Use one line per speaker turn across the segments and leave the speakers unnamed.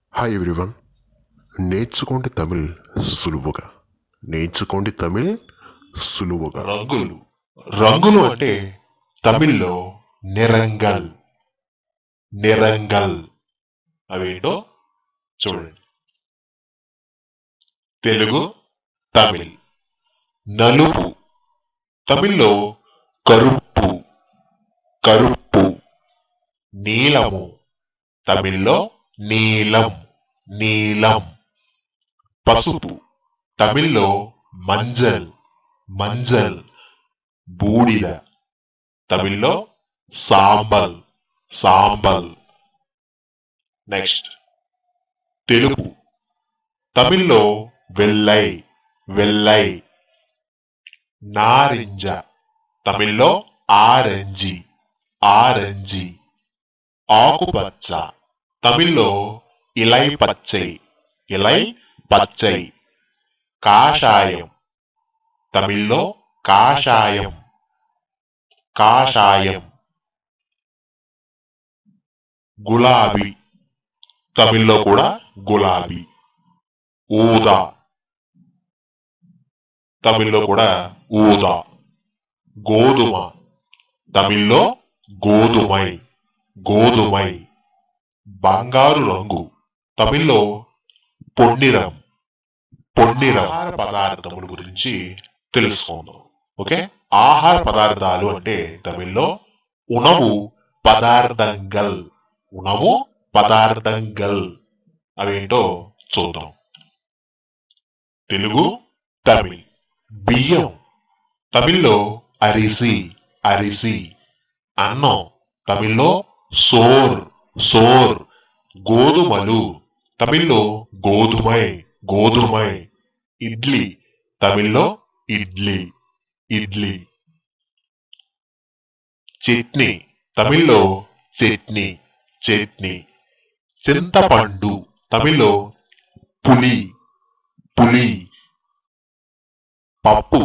hi everyone నేర్చుకోండి తమిళ్ సులువుగా నేర్చుకోండి తమిళ్ సులువుగా
రంగులు రంగులు అంటే తమిళ్లో నిరంగల్ నిరంగల్ అవేంటో చూడండి తెలుగు తమిళ్ నలుపు తమిళ్లో కరుప్పు కరుప్పు నీలము తమిళ్లో నీలం నీలం పసుపు తమిళ్లో మంజల్ మంజల్ బూడిద తమిళ్లో సాంబల్ సాంబల్ నెక్స్ట్ తెలుపు తమిళ్లో వెల్లై వెల్లై నారింజ తమిళ్లో ఆరెంజి ఆరెంజి ఆకుపచ్చ తమిళ్లో ఇలై పచ్చై ఇలై పచ్చై కాషాయం తమిళ్లో కాషాయం కాషాయం గులాబీ తమిళ్లో కూడా గులాబీ ఊదా తమిళ్లో కూడా ఊదా గోధుమ తమిళ్లో గోధుమై గోధుమై బంగారు రంగు తమిళ్లో పొన్నిరం పొన్నిరం ఆహార పదార్థముల గురించి తెలుసుకుందాం ఓకే ఆహార పదార్థాలు అంటే తమిళ్లో ఉణవు పదార్థంగల్ ఉణవు పదార్థంగల్ అవేంటో చూద్దాం తెలుగు తమిళ్ బియ్యం తమిళ్లో అరిసి అరిసి అన్నం తమిళ్లో సోర్ సోర్ గోధుమలు తమిళ్లో గోధుమై గోధుమై ఇడ్లీ తమిళ్లో ఇడ్లీ ఇడ్లీ చట్నీ తమిళ్లో చట్నీ చట్నీ చింతపండు తమిళ్లో పులి పులి పప్పు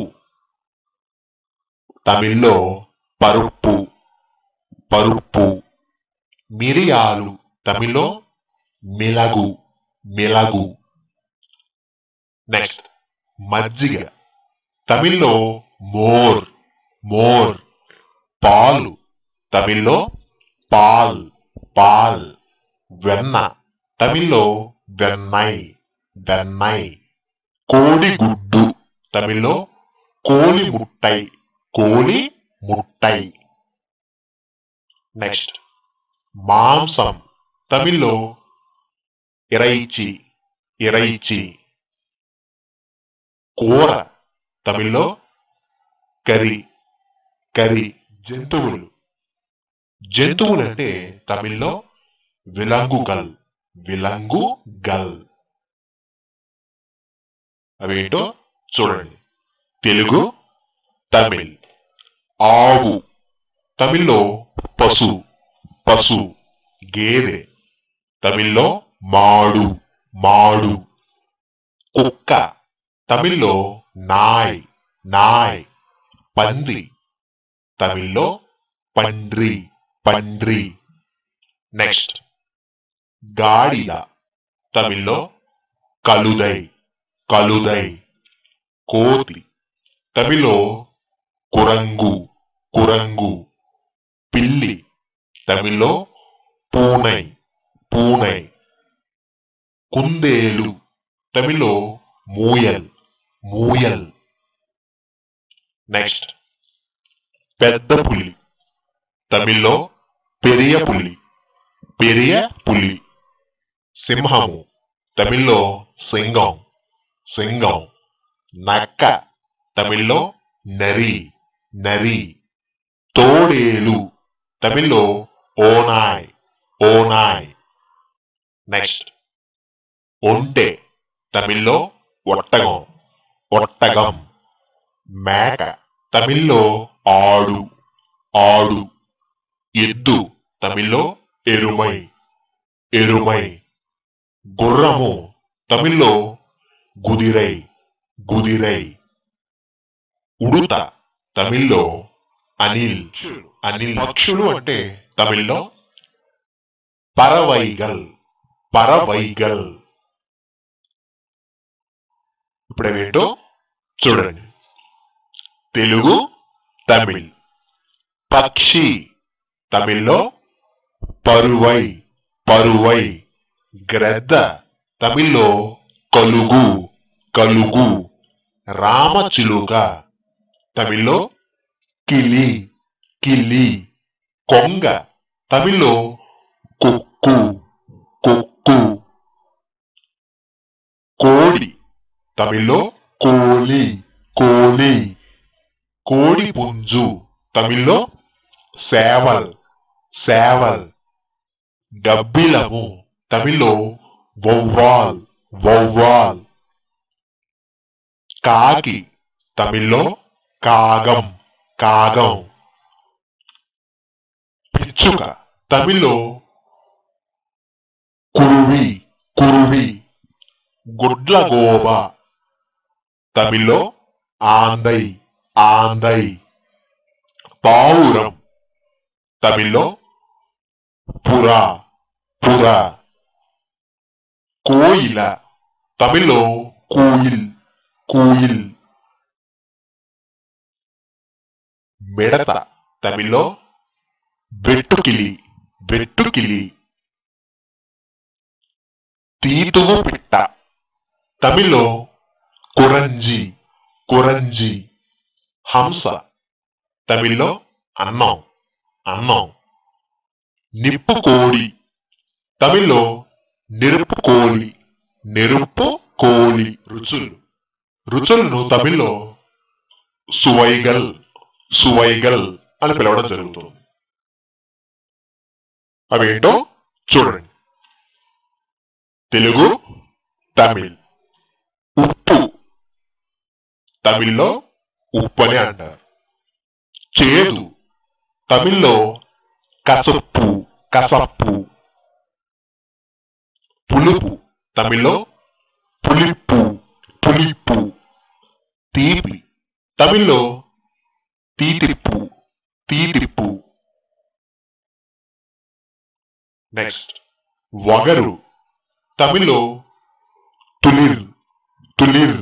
తమిళ్లో పరుపు పరుపు మిరియాలు తమిళ్లో మిలగు మిలగు నెక్స్ట్ మజ్జిగ తమిళ్లో మోర్ మోర్ పాలు తమిళ్లో పాల్ పాల్ వెన్న తమిళ్లో వెన్నై వెన్నై కోడిగుడ్డు తమిళ్లో కోలి ముట్టై కోలి ముట్టై నెక్స్ట్ మాంసం తమిళ్లో ఇరైచి ఇరైచి కూర తమిళ్లో కరి కరి జంతువులు జంతువులు అంటే తమిళ్లో విలంగుగల్ విలంగుగల్ అవేంటో చూడండి తెలుగు తమిళ్ ఆవు తమిళ్లో పశు పశు గేదె తమిళ్లో మాడు మాడు కుక్క తమిళ్లో నాయ్ నాయ్ పంది తమిళ్లో పండ్రి పండ్రి నెక్స్ట్ గాడిద తమిళ్లో కలుదై కలుదై కోతి తమిళ్లో కురంగు కురంగు పిల్లి తమిళ్లో పూనై పూనై కుందేలు తమిళ్లో మూయల్ మూయల్ నెక్స్ట్ పెద్ద పులి తమిళ్లో పెరియ పులి పెరియ పులి సింహము తమిళ్లో సింగం సింగం నక్క తమిళ్లో నరి నరి తోడేలు తమిళ్లో ఓనాయ్ ఓనాయ్ నెక్స్ట్ ఒంటె తమిళ్లో ఒట్టగం ఒట్టగం మేక తమిళ్లో ఆడు ఆడు ఎద్దు తమిళ్లో ఎరుమై ఎరుమై గుర్రము తమిళ్లో గుదిరై గుదిరై ఉడుత తమిళ్లో అనిల్ అనిల్ పక్షులు అంటే తమిళ్లో పరవైగల్ పరవైగల్ ఇప్పుడు ఏంటో చూడండి తెలుగు తమిళ్ పక్షి తమిళ్లో పరువై పరువై గ్రద్ద తమిళ్లో కలుగు కలుగు రామచిలుక తమిళ్లో కిలి కిలి కొంగ తమిళ్లో కుక్కు కుక్కు కోడి తమిళ్లో కోలి కోలి కోడి పుంజు తమిళ్లో సేవల్ సేవల్ గబ్బిలము తమిళ్లో వౌవాల్ వౌవాల్ కాకి తమిళ్లో కాగం కాగం పిచ్చుక తమిళ్లో కురువి కురువి గుడ్లగోబ తమిళ్లో ఆందై ఆందై పావురం తమిళ్లో పురా పురా కోయిల తమిళ్లో కూయిల్ కూయిల్ మిడత తమిళ్లో వెట్టుకిలి వెట్టుకిలి తీతువు పిట్ట తమిళ్లో కురంజి కురంజి హంస తమిళ్లో అన్నం అన్నం నిప్పు కోడి తమిళ్లో నెరుపు కోడి నెరుపు కోడి రుచులు రుచులను తమిళ్లో సువైగల్ సువైగల్ అని పిలవడం జరుగుతుంది అవేంటో చూడండి తెలుగు తమిళ్ ఉప్పు తమిళ్లో ఉప్పు అని అంటారు చేదు తమిళ్లో కసప్పు కసప్పు పులుపు తమిళ్లో పులిప్పు పులిప్పు తీపి తమిళ్లో తీతిప్పు తీతిప్పు నెక్స్ట్ వగరు తమిళ్లో తులిర్ తులిర్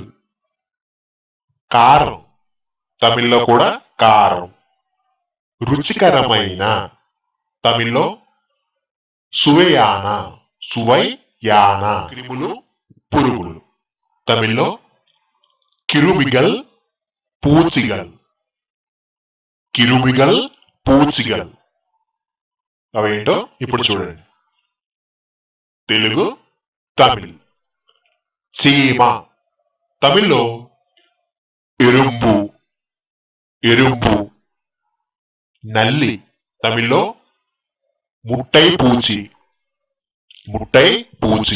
కారం తమిళ్లో కూడా కారం రుచికరమైన తమిళ్లో సువయాన సువైయాన క్రిములు పురుగులు తమిళ్లో కిరుమిగల్ పూచిగల్ కిరుమిగల్ పూచిగల్ అవేంటో ఇప్పుడు చూడండి తెలుగు తమిళ్ చీమ తమిళ్లో ఎరుంబు ఎరుంబు నల్లి తమిళ్లో ముట్టై పూచి ముట్టై పూచి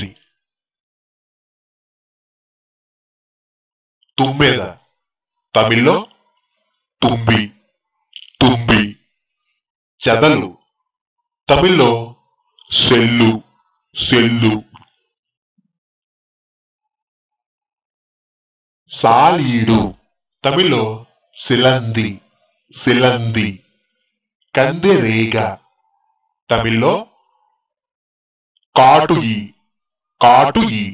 తుమ్మెద తమిళ్లో తుంబి తుంబి చెదలు తమిళ్లో సెల్లు సెల్లు సాలీడు తమిళ్లో సిలంది సిలంది కందిరీగ తమిళ్లో కాటుయి కాటుయి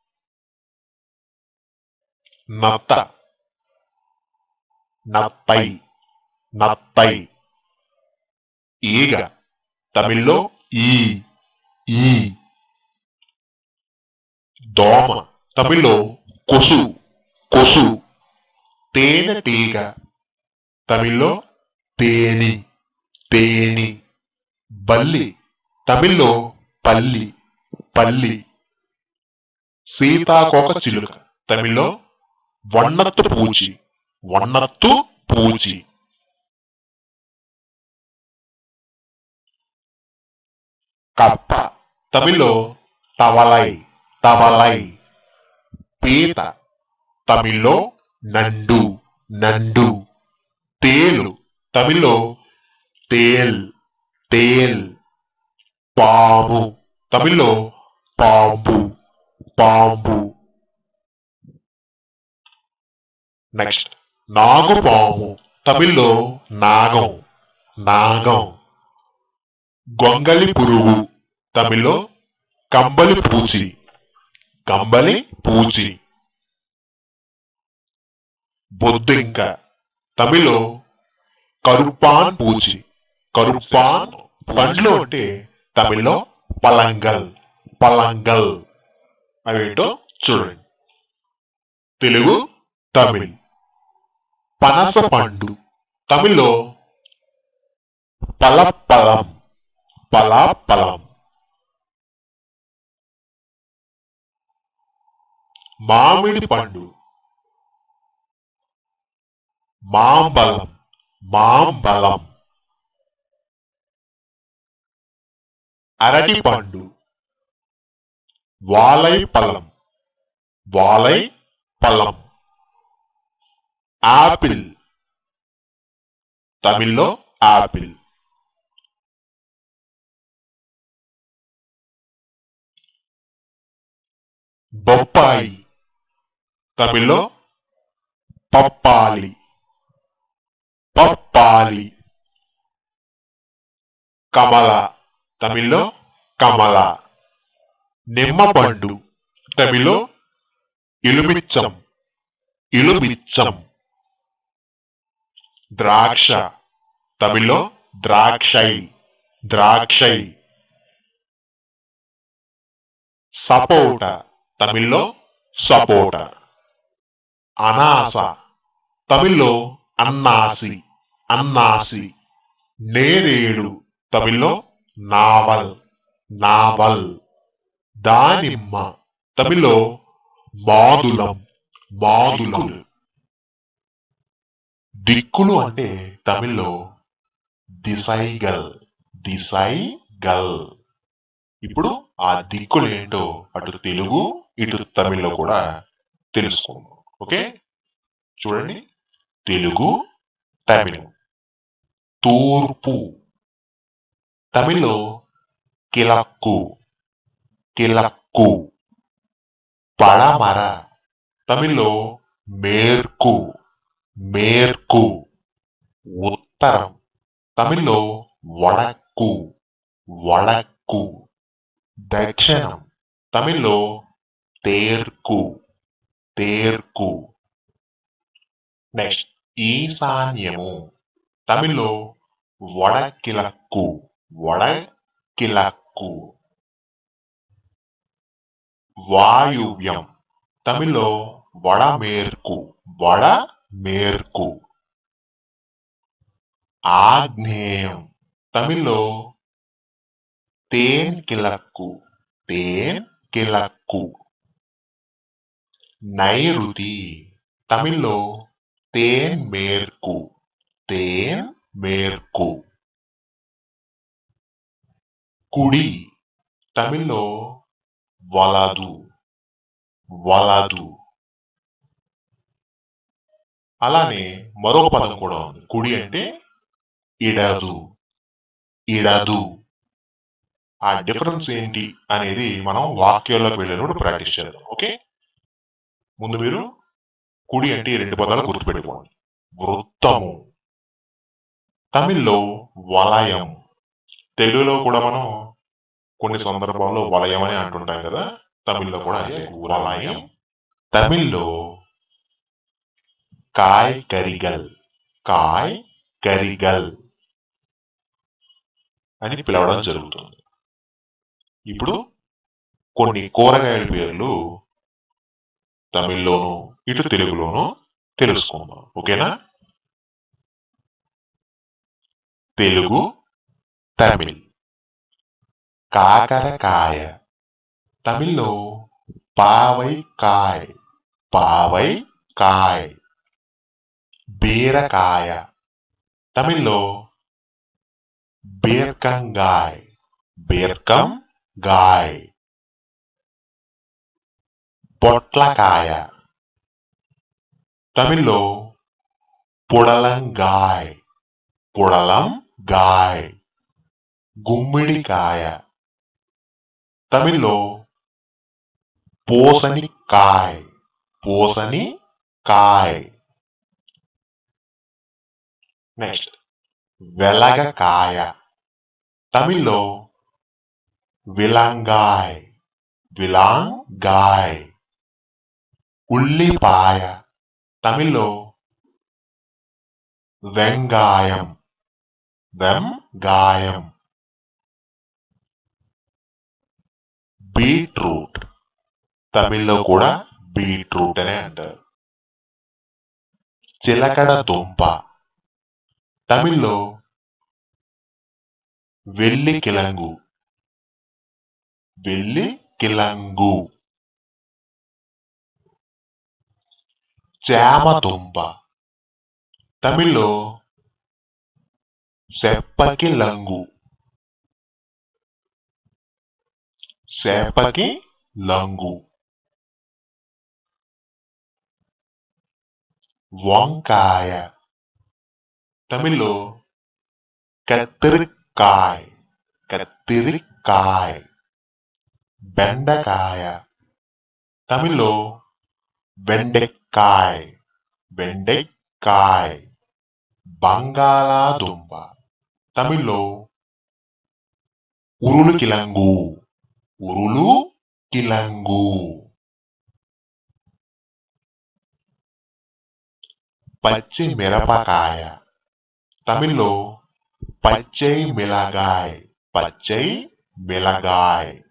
నత్త నత్తై నత్తై ఈగ తమిళ్లో ఈ ఈ దోమ తమిళ్లో కొసు కొసు తేనెటీగ తమిళ్లో తేని తేని బల్లి తమిళ్లో పల్లి పల్లి సీతాకోక చిలుక తమిళ్లో వన్నత్తు పూచి వన్నత్తు పూచి కప్ప తమిళ్లో తవలై తవలై పీత తమిళ్లో నండు నండు తేలు తమిళ్లో తేల్ తేల్ పాము తమిళ్లో పాంబు పాంబు నెక్స్ట్ నాగుపాము తమిళ్లో నాగం నాగం గొంగలి పురుగు తమిళ్లో కంబలి పూచి కంబలి పూచి బొద్దింక తమిళ్లో కరుపాన్ పూచి కరుపాన్ పండ్లు అంటే తమిళ్లో పలంగల్ పలంగల్ అవేంటో చూడండి తెలుగు తమిళ్ పనస పండు తమిళ్లో పలప్పలం పలాపలం మామిడి పండు మాంబలం మాంబలం అరటి పండు వాలై పలం వాలై పలం ఆపిల్ తమిళ్లో ఆపిల్ బొప్పాయి తమిళ్లో పప్పాలి పప్పాలి కమల తమిళ్లో కమల నిమ్మ పండు తమిళ్లో ఇలుమిచ్చం ఇలుమిచ్చం ద్రాక్ష తమిళ్లో ద్రాక్షై ద్రాక్షై సపోట తమిళ్లో సపోట అనాస తమిళ్లో అన్నాసి అన్నాసి నేరేడు తమిళ్లో నావల్ నావల్ దానిమ్మ తమిళ్లో మాదులం మాదులం దిక్కులు అంటే తమిళ్లో దిశైగల్ దిశైగల్ ఇప్పుడు ఆ దిక్కులు ఏంటో అటు తెలుగు ఇటు తమిళ్లో కూడా తెలుసుకుందాం ఓకే చూడండి తెలుగు తమిళం తూర్పు తమిళ్లో కిలక్కు కిలక్కు పడమర తమిళ్లో మేర్కు మేర్కు ఉత్తరం తమిళ్లో వడక్కు వడక్కు దక్షిణం తమిళ్లో తేర్కు తేర్కు నెక్స్ట్ ఈశాన్యము తమిళ్లో వడకిలక్కు వడకిలక్కు వాయువ్యం తమిళ్లో వడమేర్కు వడమేర్కు ఆగ్నేయం తమిళ్లో తేన్ కిలక్కు తేన్ కిలక్కు నైరుతి తమిళ్లో తేన్ మేర్కు తేన్ మేర్కు కుడి తమిళ్లో వలదు వలదు అలానే మరొక పదం కూడా ఉంది కుడి అంటే ఇడదు ఇడదు ఆ డిఫరెన్స్ ఏంటి అనేది మనం వాక్యాల్లోకి వెళ్ళినప్పుడు ప్రాక్టీస్ చేద్దాం ఓకే ముందు మీరు కుడి అంటే ఈ రెండు పదాలు గుర్తుపెట్టుకోండి వృత్తము తమిళ్లో వలయం తెలుగులో కూడా మనం కొన్ని సందర్భాల్లో వలయం అని అంటుంటాం కదా తమిళ్లో కూడా అదే వలయం తమిళ్లో కాయ్ కరిగల్ కాయ్ కరిగల్ అని పిలవడం జరుగుతుంది ఇప్పుడు కొన్ని కూరగాయల పేర్లు తమిళ్లోను ఇటు తెలుగులోను తెలుసుకుందాం ఓకేనా తెలుగు తమిళ్ కాకరకాయ తమిళ్లో పావై కాయ్ పావై కాయ్ బీరకాయ తమిళ్లో బీర్కంగాయ్ బీర్కం గాయ్ పొట్లకాయ తమిళ్లో పుడలంగాయ్ పుడలం గాయ్ గుమ్మిడికాయ తమిళ్లో పోసని కాయ్ పోసని కాయ్ నెక్స్ట్ వెలగకాయ తమిళ్లో విలంగాయ్ విలాంగాయ్ ఉల్లిపాయ తమిళ్లో వెంగాయం వెంగాయం బీట్రూట్ తమిళ్లో కూడా బీట్రూట్ అనే అంటారు చిలకడ దుంప తమిళ్లో వెల్లి కిలంగు వెల్లి కిలంగు చామ దుంప తమిళ్లో సెప్పకి లంగు సేపకి లంగు వంకాయ తమిళ్లో కత్తిరికాయ్ కత్తిరికాయ్ బెండకాయ తమిళ్లో వెండెక్కాయ్ వెండెక్కాయ్ బంగాళాదుంప తమిళ్లో ఉరులు కిలంగు ఉరులు కిలంగు పచ్చి మిరపకాయ తమిళ్లో పచ్చై మిలగాయ్ పచ్చై మిలగాయ్